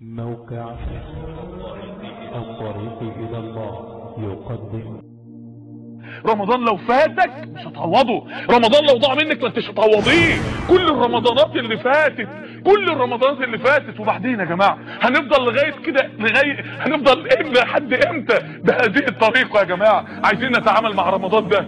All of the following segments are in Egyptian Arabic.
موقع الطريق إلى الله يقدم رمضان لو فاتك مش هتعوضه رمضان لو ضاع منك ما انتش هتعوضيه كل الرمضانات اللي فاتت كل الرمضانات اللي فاتت وبعدين يا جماعه هنفضل لغايه كده لغايه هنفضل امتى لحد امتى بهذه الطريقه يا جماعه عايزين نتعامل مع رمضان ده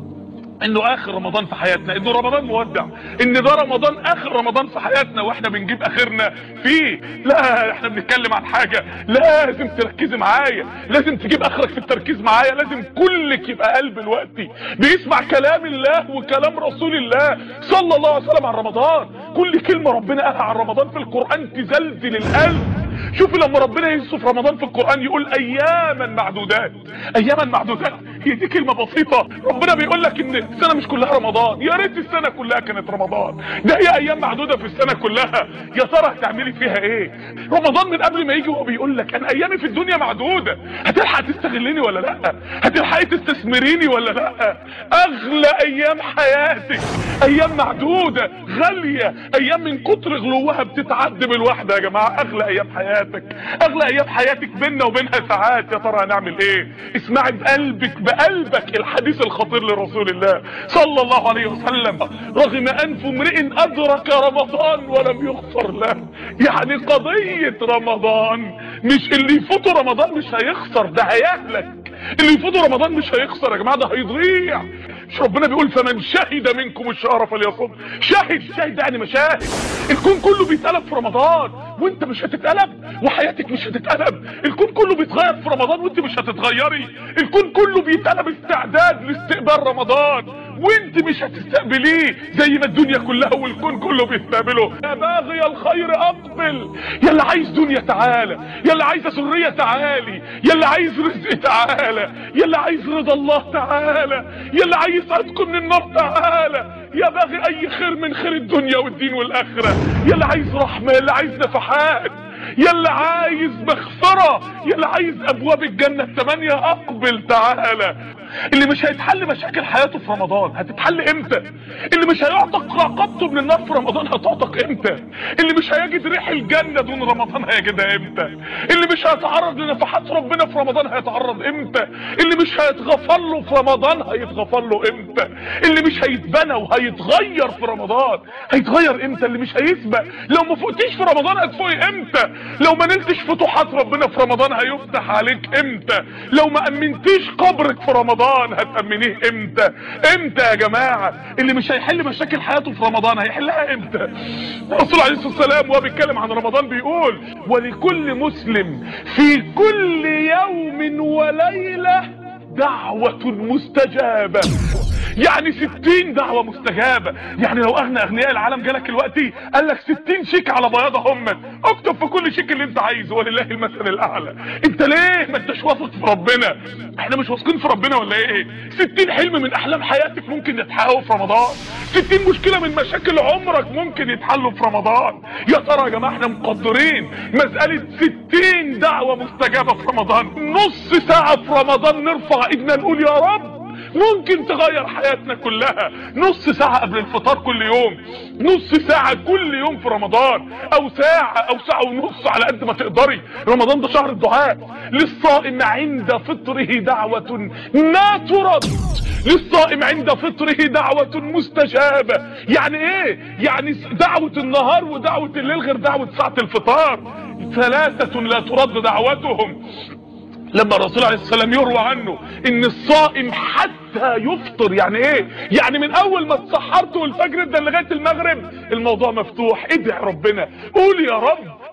انه اخر رمضان في حياتنا انه رمضان مودع ان ده رمضان اخر رمضان في حياتنا واحنا بنجيب اخرنا فيه لا احنا بنتكلم عن حاجة لازم تركزي معايا لازم تجيب اخرك في التركيز معايا لازم كلك يبقى قلب الوقت بيسمع كلام الله وكلام رسول الله صلى الله عليه وسلم عن رمضان كل كلمة ربنا قالها عن رمضان في القرآن تزلزل القلب شوفي لما ربنا يوصف رمضان في القرآن يقول اياما معدودات اياما معدودات هي دي كلمة بسيطة ربنا بيقول لك ان السنة مش كلها رمضان يا ريت السنة كلها كانت رمضان ده هي ايام معدودة في السنة كلها يا ترى هتعملي فيها ايه رمضان من قبل ما يجي هو بيقول لك انا ايامي في الدنيا معدودة هتلحق تستغلني ولا لا هتلحقي تستثمريني ولا لا اغلى ايام حياتك ايام معدودة غالية ايام من كتر غلوها بتتعد بالواحدة يا جماعة اغلى ايام حياتك اغلى ايام حياتك بيننا وبينها ساعات يا ترى هنعمل ايه اسمعي بقلبك بقلبك الحديث الخطير لرسول الله صلى الله عليه وسلم رغم انف امرئ ادرك رمضان ولم يغفر له يعني قضية رمضان مش اللي يفوت رمضان مش هيخسر ده هيهلك اللي يفوت رمضان مش هيخسر يا جماعة ده هيضيع مش ربنا بيقول فمن شهد منكم الشهر فليصم شاهد شاهد يعني مشاهد الكون كله بيتقلب في رمضان وانت مش هتتقلب وحياتك مش هتتقلب الكون كله بيتغير في رمضان وانت مش هتتغيري الكون كله بيتقلب استعداد لاستقبال رمضان وانت مش هتستقبليه زي ما الدنيا كلها والكون كله بيستقبله يا باغي الخير اقبل يا اللي عايز دنيا تعالى يا اللي عايز سرية تعالي يا اللي عايز رزق تعالى يا اللي عايز رضا الله تعالى يا اللي عايز عتق من النار تعالى يا باغي اي خير من خير الدنيا والدين والاخرة يا اللي عايز رحمة يا اللي عايز نفحات يا اللي عايز مغفرة يا اللي عايز ابواب الجنة الثمانية اقبل تعالى اللي مش هيتحل مشاكل حياته في رمضان هتتحل امتى اللي مش هيعتق رقبته من النار في رمضان هتعتق امتى اللي مش هيجد ريح الجنة دون رمضان هيجدها امتى اللي مش هيتعرض لنفحات ربنا في رمضان هيتعرض امتى اللي مش هيتغفر له في رمضان هيتغفر له امتى اللي مش هيتبنى وهيتغير في رمضان هيتغير امتى اللي مش هيسبق لو ما فوقتيش في رمضان هتفوقي امتى لو ما نلتش فتوحات ربنا في رمضان هيفتح عليك امتى لو ما امنتيش قبرك في رمضان هتأمنيه امتى امتى يا جماعة اللي مش هيحل مشاكل حياته في رمضان هيحلها امتى الرسول عليه الصلاة والسلام وهو بيتكلم عن رمضان بيقول ولكل مسلم في كل يوم وليلة دعوة مستجابة يعني ستين دعوة مستجابة يعني لو اغنى اغنياء العالم جالك الوقتي قال لك ستين شيك على بياضة هم اكتب في كل شيك اللي انت عايزه ولله المثل الاعلى انت ليه ما انتش واثق في ربنا احنا مش واثقين في ربنا ولا ايه ستين حلم من احلام حياتك ممكن يتحققوا في رمضان ستين مشكلة من مشاكل عمرك ممكن يتحلوا في رمضان يا ترى يا جماعة احنا مقدرين مسألة ستين دعوة مستجابة في رمضان نص ساعة في رمضان نرفع ايدنا نقول يا رب ممكن تغير حياتنا كلها نص ساعة قبل الفطار كل يوم نص ساعة كل يوم في رمضان او ساعة او ساعة ونص على قد ما تقدري رمضان ده شهر الدعاء للصائم عند فطره دعوة ما ترد للصائم عند فطره دعوة مستجابة يعني ايه يعني دعوة النهار ودعوة الليل غير دعوة ساعة الفطار ثلاثة لا ترد دعوتهم لما الرسول عليه السلام يروى عنه ان الصائم حتى يفطر يعني ايه يعني من اول ما اتسحرت والفجر ده لغايه المغرب الموضوع مفتوح ادعي ربنا قول يا رب